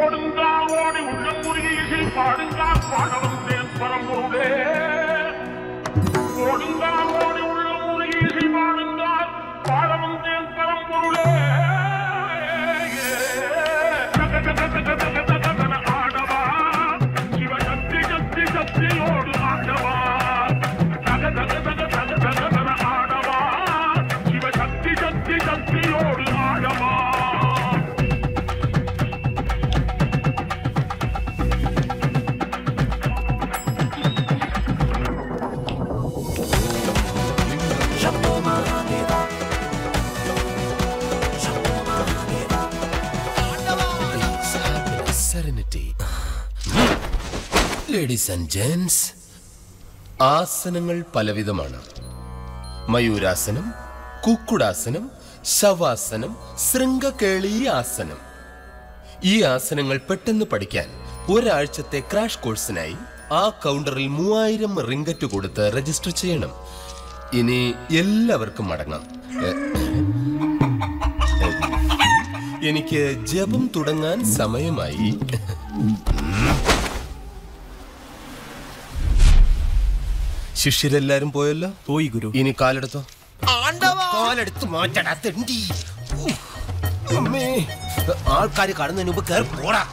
ஓடுங்கால் ஓடி உள்ளம் முருகி இசை பாடுங்கால் பாடலும் தேன் பரம்பொருளே ஓடுங்கால் ஓடி உள்ளம் முருகி இசை பாடுங்கால் பாடலும் தேன் பரம்பொருளே ஆடவா சிவசக்தி சக்தி சக்தியோடு ஆடவா தக தக தக தக தக தக ஆடவா சிவசக்தி சக்தி சக்தியோடு ஆடவா സെറനിറ്റി ലേഡീസ് ആൻഡ് ജെന്റ്സ് ആസനങ്ങൾ പലവിധമാണ് മയൂരാസനം കുക്കുടാസനം ശവാസനം ശൃംഗകേളി ആസനം ഈ ആസനങ്ങൾ പെട്ടെന്ന് പഠിക്കാൻ ഒരാഴ്ചത്തെ ക്രാഷ് കോഴ്സിനായി ആ കൗണ്ടറിൽ മൂവായിരം റിങ്കറ്റ് കൊടുത്ത് രജിസ്റ്റർ ചെയ്യണം ഇനി എല്ലാവർക്കും മടങ്ങാം എ- എനിക്ക് ജപം തുടങ്ങാൻ സമയമായി ശിഷ്യരെല്ലാരും പോയല്ലോ പോയി ഗുരു ഇനി കാലെടുത്തോ കാലെടുത്ത് മാറ്റടാ തെണ്ടി ഉഫ്. അമ്മേ ആൾക്കാര് കടന്നതിന് മുമ്പ് കയറി പോടാ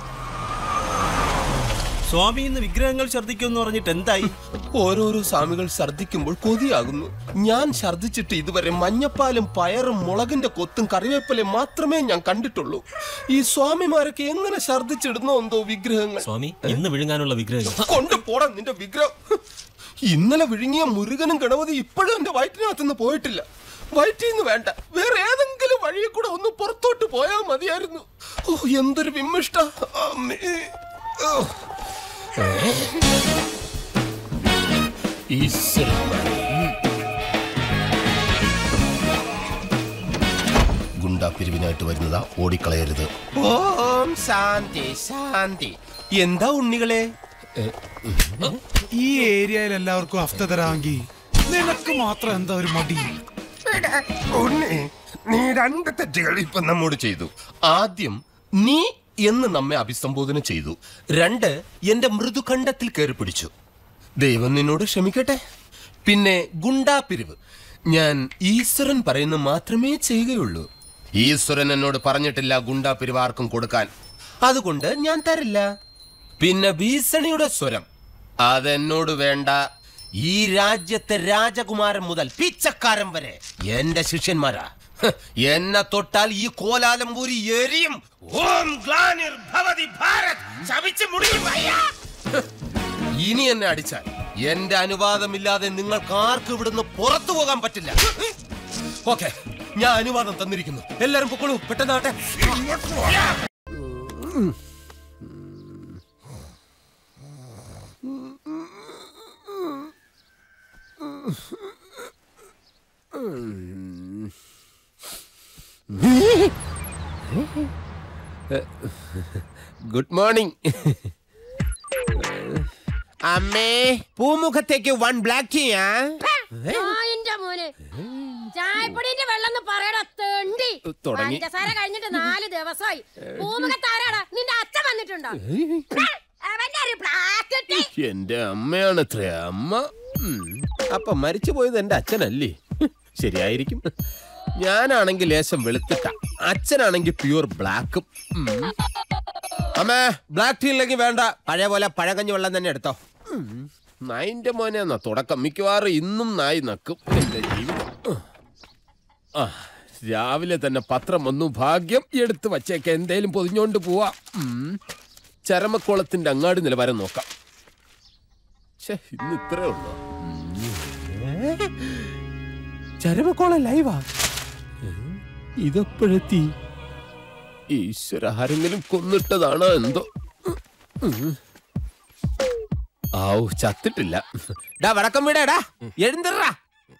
സ്വാമി ഇന്ന് വിഗ്രഹങ്ങൾ ഛർദ്ദിക്കുമെന്ന് പറഞ്ഞിട്ട് എന്തായി ഓരോരോ സ്വാമികൾ ഛർദ്ദിക്കുമ്പോൾ കൊതിയാകുന്നു ഞാൻ ഛർദ്ദിച്ചിട്ട് ഇതുവരെ മഞ്ഞപ്പാലും പയറും മുളകിന്റെ കൊത്തും കറിവേപ്പിലയും മാത്രമേ ഞാൻ കണ്ടിട്ടുള്ളൂ ഈ സ്വാമിമാരൊക്കെ എങ്ങനെ ഛർദ്ദിച്ചിടുന്നോ എന്തോ വിഗ്രഹങ്ങൾ സ്വാമി ഇന്ന് വിഴുങ്ങാനുള്ള വിഗ്രഹം കൊണ്ടുപോടാ നിന്റെ വിഗ്രഹം ഇന്നലെ വിഴുങ്ങിയ മുരുകനും ഗണപതി ഇപ്പോഴും എന്റെ വയറ്റിനകത്തുനിന്ന് പോയിട്ടില്ല വയറ്റിൽ നിന്ന് വേണ്ട വേറെ ഏതെങ്കിലും വഴിയിൽ കൂടെ ഒന്ന് പുറത്തോട്ട് പോയാൽ മതിയായിരുന്നു ഓ എന്തൊരു വിമ്മിഷ്ട അമ്മേ. ഓ. ഏ? ഈശ്വരന്മാരെ. ഗുണ്ടാ പിരിവിനായിട്ട് വരുന്നതാ ഓടിക്കളയരുത് ഓം ശാന്തി ശാന്തി എന്താ ഉണ്ണികളെ ഈ ഏരിയയിൽ എല്ലാവർക്കും ഹഫ്ത തരാമെങ്കിൽ നിനക്ക് മാത്രം എന്താ ഒരു മടി ഉണ്ണി നീ രണ്ട് തെറ്റുകൾ ഇപ്പൊ നമ്മോട് ചെയ്തു ആദ്യം നീ എന്ന് നമ്മെ അഭിസംബോധന ചെയ്തു രണ്ട് എന്റെ മൃദുഖണ്ഡത്തിൽ കയറി പിടിച്ചു ദൈവം നിന്നോട് ക്ഷമിക്കട്ടെ പിന്നെ ഗുണ്ടാപിരിവ് ഞാൻ ഈശ്വരൻ പറയുന്ന മാത്രമേ ചെയ്യുകയുള്ളൂ ഈശ്വരൻ എന്നോട് പറഞ്ഞിട്ടില്ല ഗുണ്ടാപിരിവ് ആർക്കും കൊടുക്കാൻ അതുകൊണ്ട് ഞാൻ തരില്ല പിന്നെ ഭീഷണിയുടെ സ്വരം അതെന്നോട് വേണ്ട ഈ രാജ്യത്തെ രാജകുമാരൻ മുതൽ പിച്ചക്കാരൻ വരെ എന്റെ ശിഷ്യന്മാരാ ഹ്, എന്നെ തൊട്ടാൽ ഈ കോലാലംപൂരി എരിയും ഓം ഗ്ലാനിർ ഭവതി ഭാരത് ശപിച്ച് മുടിയും വയ്യ. ഹ്, ഇനി എന്നെ അടിച്ചാൽ എന്റെ അനുവാദമില്ലാതെ നിങ്ങൾക്ക് ആർക്കും ഇവിടുന്ന് പുറത്തു പോകാൻ പറ്റില്ല ഓക്കെ ഞാൻ അനുവാദം തന്നിരിക്കുന്നു എല്ലാരും പൊക്കോളൂ പെട്ടെന്നാട്ടെ ഗുഡ് മോർണിംഗ് അമ്മേ പൂമുഖത്തേക്ക് വൺ ബ്ലാക്ക് ചെയ്യാ ആ, എന്റെ മോനെ ചായപ്പൊടിന്റെ വെള്ളം എന്ന് പറയടാ തെണ്ടി തുടങ്ങി. പഞ്ചസാര കഴിഞ്ഞിട്ട് നാല് ദിവസമായി ഭൂമുഖത്താരാടാ നിന്റെ അച്ഛൻ വന്നിട്ടുണ്ടോ അവന്റെ ഒരു പ്ലാസ്റ്റിക് എന്റെ അമ്മയാണ് അത്ര അമ്മ ഉം. അപ്പൊ മരിച്ചു പോയത് എന്റെ അച്ഛനല്ലേ ശരിയായിരിക്കും ഞാനാണെങ്കിൽ ലേശം വെളുത്തിട്ട അച്ഛനാണെങ്കിൽ പ്യൂർ ബ്ലാക്കും ഉം. അമ്മേ ബ്ലാക്ക് ടീ ഇല്ലെങ്കിൽ വേണ്ട പഴയ പോലെ പഴകഞ്ഞി വെള്ളം തന്നെ എടുത്തോ ഉം. നായിന്റെ മോനെ എന്നാ തുടക്കം മിക്കവാറും ഇന്നും നായി നക്കും എന്റെ ജീവിതം ആ രാവിലെ തന്നെ പത്രം വന്നു ഭാഗ്യം എടുത്തു വച്ചേക്ക എന്തേലും പൊതിഞ്ഞോണ്ട് പോവാ ഉം. ചരമക്കുളത്തിന്റെ അങ്ങാടി നിലവാരം നോക്കാം ഛെ, ഇന്ന് ഇത്രേ ഉള്ളൂ ചരമക്കോളം ലൈവാ ഇതെപ്പോഴെത്തി ഈശ്വര ആരെങ്കിലും കൊന്നിട്ടതാണോ എന്തോ ഉം. ആവു ചത്തിട്ടില്ല ഡാ വടക്കം വീടാ എഴുന്നറാ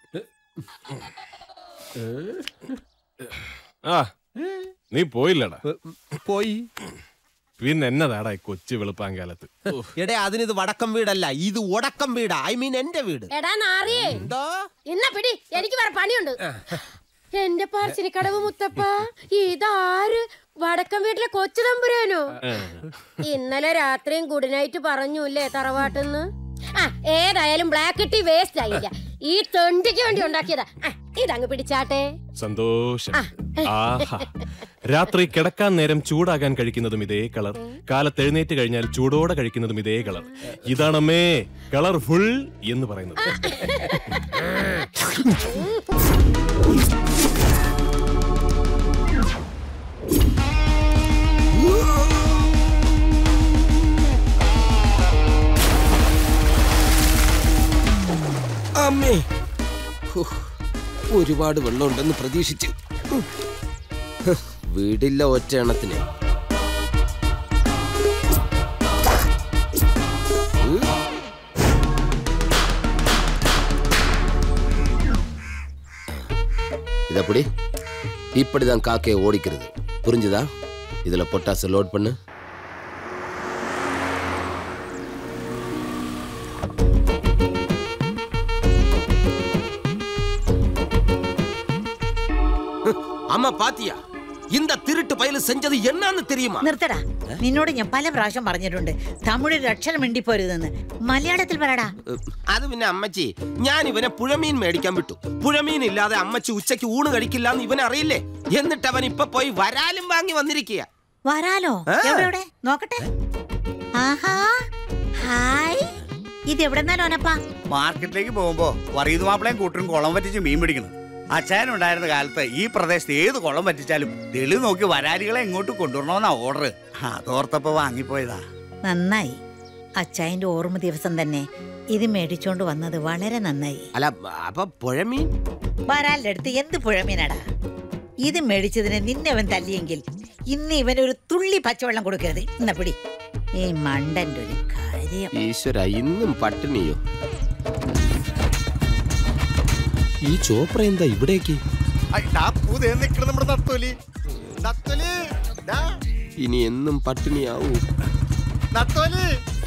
ആ നീ പോയില്ലടാ പോയി പിന്നെ എന്നതാടാ ഈ കൊച്ചു വെളുപ്പാങ്കാലത്ത് എടേ അതിനിത് വടക്കം വീടല്ല ഇത് ഒടക്കം വീടാ ഐ മീൻ എന്റെ വീട് എടാ നാറിയേ എന്തോ ഇന്ന പിടി എനിക്ക് വേറെ പണിയുണ്ട് എന്റെ പറശ്ശിനിക്കടവ് മുത്തപ്പ ഇതാര് വടക്കം വീട്ടിലെ കൊച്ചു തമ്പുരാനോ ഇന്നലെ രാത്രിയും ഗുഡ് നൈറ്റ് പറഞ്ഞുല്ലേ തറവാട്ടെന്ന് ആ ഏതായാലും ബ്ലാക്ക് ടീ വേസ്റ്റ് ആയില്ല ഈ തൊണ്ടിക്ക് വേണ്ടി ഉണ്ടാക്കിയതാ ആ, ഇതങ്ങ് പിടിച്ചാട്ടെ സന്തോഷം ആഹാ രാത്രി കിടക്കാൻ നേരം ചൂടാകാൻ കഴിക്കുന്നതും ഇതേ കളർ കാലത്ത് എഴുന്നേറ്റ് കഴിഞ്ഞാൽ ചൂടോടെ കഴിക്കുന്നതും ഇതേ കളർ ഇതാണമ്മേ കളർഫുൾ എന്ന് പറയുന്നത് അമ്മേ ഹോ, ഒരുപാട് വെള്ളമുണ്ടെന്ന് പ്രതീക്ഷിച്ച് ഹ്. ഹ്, വീടില്ല ഒറ്റ എണ്ണത്തിന് ഉം. இதப்படி இப்படிதான் காக்கையை ஓடிக்கிறது புரிஞ்சுதா இதுல பொட்டாசு லோட் பண்ணு அம்மா பாத்தியா இந்த திருட்டு பயலு செஞ்சது என்னன்னு தெரியுமா നിർത്തടാ നിന്നോട് ഞാൻ പല പ്രാവശ്യം പറഞ്ഞിട്ടുണ്ട് തമിഴിൽ അക്ഷരം മിണ്ടിപ്പോരുതെന്ന് മലയാളത്തിൽ പറടാ അത് പിന്നെ അമ്മച്ചി ഞാൻ ഇവനെ പുഴമീൻ മേടിക്കാൻ വിട്ടു പുഴമീൻ ഇല്ലാതെ അമ്മച്ചി ഉച്ചയ്ക്ക് ഊണ് കഴിക്കില്ല എന്ന് ഇവൻ അറിയില്ലേ എന്നിട്ട് അവൻ ഇപ്പൊ പോയി വരാലും വാങ്ങി വന്നിരിക്കുക വരാലോ ആ. എവിടെ എവിടെ നോക്കട്ടെ ആഹാ ഹായ് ഇത് എവിടെന്നാ ലോനപ്പാ മാർക്കറ്റിലേക്ക് പോകുമ്പോ വറീത് മാപ്പിളയും കൂട്ടരും കുളം പറ്റിച്ച് മീൻ പിടിക്കണം അച്ചായനുണ്ടായിരുന്ന കാലത്ത് ഈ പ്രദേശത്ത് ഏത് കുളം പറ്റിച്ചാലും തെളിവ് നോക്കി വരാലികളെ ഇങ്ങോട്ട് കൊണ്ടുവരണമെന്നാ ഓർഡർ അതോർത്തപ്പോ വാങ്ങിപ്പോയതാ നന്നായി അച്ചായന്റെ ഓർമ്മ ദിവസം തന്നെ ഇത് മേടിച്ചോണ്ട് വന്നത് വളരെ നന്നായി അല്ല അപ്പൊ പുഴമീൻ വരാലിന്റെ അടുത്ത് എന്ത് പുഴമീനാടാ ഇത് മേടിച്ചതിന് നിന്നെ അവൻ തല്ലിയെങ്കിൽ ഇന്ന് ഇവന് ഒരു തുള്ളി പച്ചവെള്ളം കൊടുക്കരുത് ഇന്ന പിടി ഈ മണ്ടന്റെ ഒരു കാര്യം ഈശ്വര ഇന്നും പട്ടിണിയോ ഈ ചോപ്ര എന്താ ഇവിടേക്ക് നമ്മുടെ നത്തോലി നത്തോലി ഇനി എന്നും പട്ടിണിയാവൂ നത്തോലി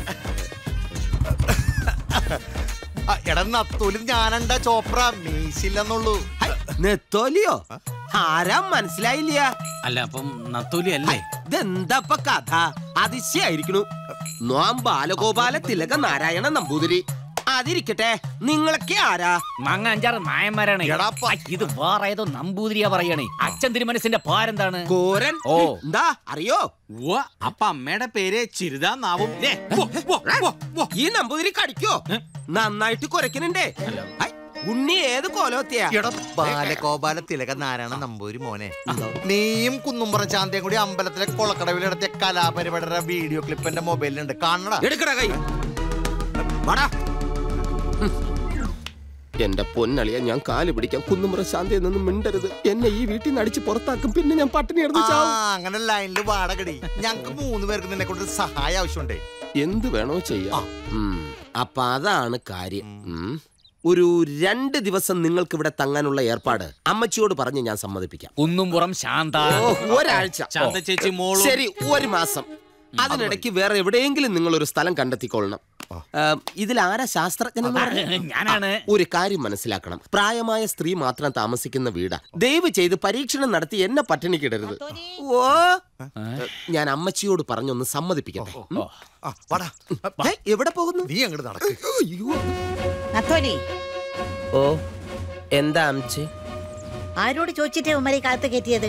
എടാ നത്തോലി ഞാനണ്ട ചോപ്ര മീശില്ലെന്നുള്ളൂ ഹൈ, നെത്തോലിയോ ആരാ മനസ്സിലായില്ല അല്ല അപ്പം നത്തൂലി അല്ലേ ഇതെന്തപ്പ കഥ അതിശയായിരിക്കണു നോം ബാലഗോപാല തിലക നാരായണ നമ്പൂതിരി അതിരിക്കട്ടെ നിങ്ങളൊക്കെ ആരാ അങ്ങ് അഞ്ചാറ് നായന്മാരാണ് എടാപ്പ. ആ, ഇത് വേറെ ഏതോ നമ്പൂതിരിയാ പറയണേ അച്ഛൻ തിരുമനസിന്റെ പാരെന്താണ് കോരൻ ഓ. എന്താ അറിയോ അപ്പൊ അമ്മയുടെ പേര് ചിരിതാന്നാവും ഈ നമ്പൂതിരി കടിക്കോ നന്നായിട്ട് കുരക്കനുണ്ടേ ഹൈ, ഉണ്ണി ഏത് കോലോത്തിയാ എടാ ബാലഗോപാല തിലക നാരായണ നമ്പൂരി മോനെ നീയും കുന്നുംപുറം ശാന്തയും കൂടി അമ്പലത്തിലെ കൊളക്കടവിൽ നടത്തിയ കലാപരിപാടിയുടെ വീഡിയോ ക്ലിപ്പ് എന്റെ മൊബൈലിലുണ്ട് കാണണടാ എടുക്കട കൈ വാടാ ഹും. എന്റെ പൊന്നളിയ ഞാൻ കാല് പിടിക്കാൻ കുന്നുമുറ ശാന്തയിൽ നിന്നും മിണ്ടരുത് എന്നെ ഈ വീട്ടിൽ നിന്ന് അടിച്ച് പുറത്താക്കും പിന്നെ ഞാൻ പട്ടിണി എടുത്ത് ആ, ചാവും അങ്ങനെ ലൈനിൽ വാടകടി ഞങ്ങക്ക് മൂന്ന് പേർക്ക് നിന്നെ കൊണ്ട് ഒരു സഹായം ആവശ്യമുണ്ട് എന്ത് വേണോ ചെയ്യാം ഉം. അപ്പൊ അതാണ് കാര്യം ഉം. ഒരു രണ്ട് ദിവസം നിങ്ങൾക്ക് ഇവിടെ തങ്ങാനുള്ള ഏർപ്പാട് അമ്മച്ചിയോട് പറഞ്ഞ് ഞാൻ സമ്മതിപ്പിക്കാം കുന്നുംപുറം ശാന്ത ഓ, ഒരാഴ്ച ശാന്ത ചേച്ചി മോളും ശരി ഒരു മാസം അതിനിടയ്ക്ക് വേറെ എവിടെയെങ്കിലും നിങ്ങൾ ഒരു സ്ഥലം കണ്ടെത്തിക്കൊള്ളണം ഇതിൽ ആരാ ശാസ്ത്രജ്ഞൻ എന്ന് പറഞ്ഞത്? ഞാനാണ് ഒരു കാര്യം മനസ്സിലാക്കണം പ്രായമായ സ്ത്രീ മാത്രം താമസിക്കുന്ന വീടാ ദയവ് ചെയ്ത് പരീക്ഷണം നടത്തി എന്നെ പട്ടിണിക്കിടരുത് ഓ ഞാൻ അമ്മച്ചിയോട് പറഞ്ഞൊന്ന് സമ്മതിപ്പിക്കട്ടെ ഉം. ആ, വാടാ. ഏയ്, എവിടെ പോകുന്നു നീ അങ്ങോട്ട് നടക്ക് അയ്യോ. നത്തോലി ഓ എന്താ അമ്മച്ചി ആരോട് ചോദിച്ചിട്ട് ഇവന്മാരെ ഈ കാലത്ത് കയറ്റിയത്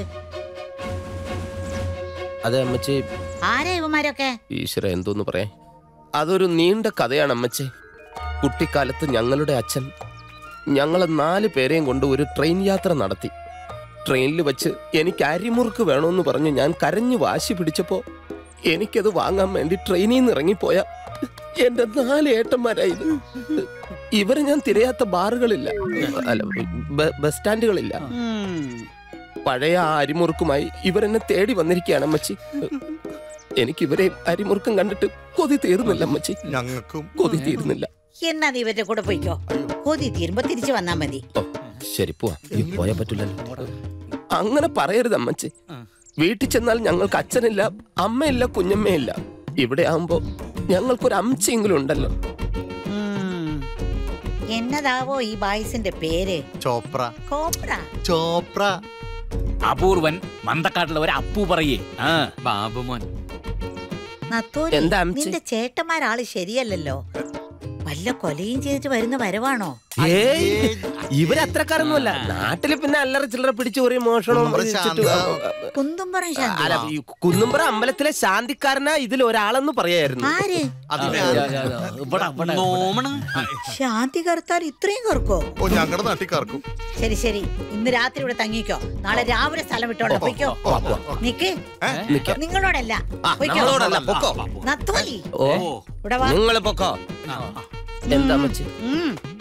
അതെ അമ്മച്ചി ആരാ ഇവന്മാരൊക്കെ ഈശ്വര എന്തോന്ന് പറയാ അതൊരു നീണ്ട കഥയാണ് അമ്മച്ചേ കുട്ടിക്കാലത്ത് ഞങ്ങളുടെ അച്ഛൻ ഞങ്ങളെ നാല് പേരെയും കൊണ്ട് ഒരു ട്രെയിൻ യാത്ര നടത്തി ട്രെയിനിൽ വെച്ച് എനിക്ക് അരിമുറുക്ക് വേണമെന്ന് പറഞ്ഞ് ഞാൻ കരഞ്ഞു വാശി പിടിച്ചപ്പോ എനിക്കത് വാങ്ങാൻ വേണ്ടി ട്രെയിനിൽ നിന്ന് ഇറങ്ങിപ്പോയ എന്റെ നാല് ഏട്ടന്മാരായത് ഇവരെ ഞാൻ തിരയാത്ത ബാറുകളില്ല അല്ല ബ- ബസ് സ്റ്റാൻഡുകളില്ല പഴയ ആ അരിമുറുക്കുമായി ഇവരെന്നെ തേടി വന്നിരിക്കുകയാണ് അമ്മച്ചി എനിക്ക് ഇവരെ അരിമുറുക്കം കണ്ടിട്ട് കൊതി തീർന്നില്ല അമ്മച്ചി ഞങ്ങൾക്കും കൊതി തീർന്നില്ല എന്നാ നീ ഇവരുടെ കൂടെ പോയിക്കോ കൊതി തീരുമ്പോ തിരിച്ചു വന്നാ മതി ഓ ശരി പോവാ അയ്യോ, പോയാ പറ്റൂലല്ലോ അങ്ങനെ പറയരുത് അമ്മച്ചി വീട്ടിൽ ചെന്നാൽ ഞങ്ങൾക്ക് അച്ഛനില്ല അമ്മയില്ല കുഞ്ഞമ്മയില്ല ഇവിടെ ആവുമ്പോ ഞങ്ങൾക്കൊരു അമ്മച്ചെങ്കിലും ഉണ്ടല്ലോ ഉം. എന്നതാവോ ഈ ബായ്സിന്റെ പേര് ചോപ്ര കോപ്ര ചോപ്ര അപൂർവൻ മന്തക്കാട്ടിലെ ഒരു അപ്പു പറയേ ആ ബാബുമോൻ നത്തോലി എന്താ അമ്മച്ചി? നിന്റെ ചേട്ടന്മാരാള് ശരിയല്ലല്ലോ വല്ല കൊലയും ചെയ്തിട്ട് വരുന്ന വരവാണോ ഏയ് ഇവരത്രക്കാരൊന്നുമല്ല നാട്ടില് പിന്നെ അല്ലറ ചില്ലറ പിടിച്ചു ഒരു മോഷണവും കുന്നുംപുറം ഇടിച്ചിട്ട് ശാന്ത. കുന്തുംപറം ശാന്തി അല്ല ഈ കുന്നുംപുറ അമ്പലത്തിലെ ശാന്തിക്കാരനാ ഇതിൽ ഒരാളെന്ന് പറയായിരുന്നു ആര് അതിനെ ഇവിടെ ഇവിടെ നോമണ് ശാന്തി കറുത്താൽ ഇത്രയും കറുക്കോ ഓ ഞങ്ങളുടെ നാട്ടിൽ കറക്കും ശരി ശരി ഇന്ന് രാത്രി ഇവിടെ തങ്ങിക്കോ നാളെ രാവിലെ സ്ഥലം വിട്ടോണ്ട് പൊയ്ക്കോ നിക്ക് നിങ്ങളോടല്ല പൊയ്ക്കോ നമ്മളോടല്ല പൊക്കോ നത്തോലി ഓ ഇവിടെ വാ നിങ്ങൾ പൊക്കോ എന്താ മച്ചി ഉം.